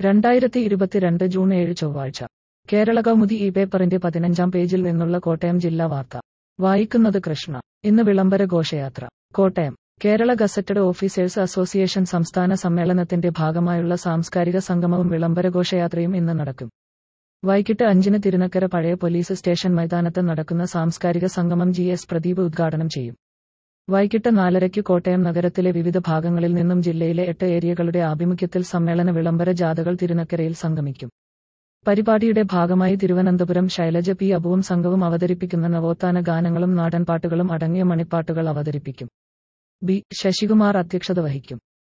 രണ്ടായിരത്തി ഇരുപത്തിരണ്ട് ജൂൺ ഏഴ് ചൊവ്വാഴ്ച കേരള കൗമുദി ഈ പേപ്പറിന്റെ പതിനഞ്ചാം പേജിൽ നിന്നുള്ള കോട്ടയം ജില്ലാ വാർത്ത വായിക്കുന്നത് കൃഷ്ണ ഇന്ന് വിളംബര ഘോഷയാത്ര Kottayam Kerala gazetted officers association സംസ്ഥാന സമ്മേളനത്തിന്റെ ഭാഗമായുള്ള സാംസ്കാരിക സംഗമവും വിളംബര ഘോഷയാത്രയും ഇന്ന് നടക്കും വൈകിട്ട് അഞ്ചിന് തിരുനക്കര പഴയ പോലീസ് സ്റ്റേഷൻ മൈതാനത്ത് നടക്കുന്ന സാംസ്കാരിക സംഗമം ജി എസ് പ്രദീപ് ഉദ്ഘാടനം ചെയ്യും വൈകിട്ട് നാലരയ്ക്ക് കോട്ടയം നഗരത്തിലെ വിവിധ ഭാഗങ്ങളിൽ നിന്നും ജില്ലയിലെ എട്ട് ഏരിയകളുടെ ആഭിമുഖ്യത്തിൽ സമ്മേളന വിളംബര ജാഥകൾ തിരുനക്കരയിൽ സംഗമിക്കും പരിപാടിയുടെ ഭാഗമായി തിരുവനന്തപുരം ശൈലജ പി അബുവും സംഘവും അവതരിപ്പിക്കുന്ന നവോത്ഥാന ഗാനങ്ങളും നാടൻപാട്ടുകളും അടങ്ങിയ മണിപ്പാട്ടുകൾ അവതരിപ്പിക്കും ബി ശശികുമാർ അധ്യക്ഷത വഹിക്കും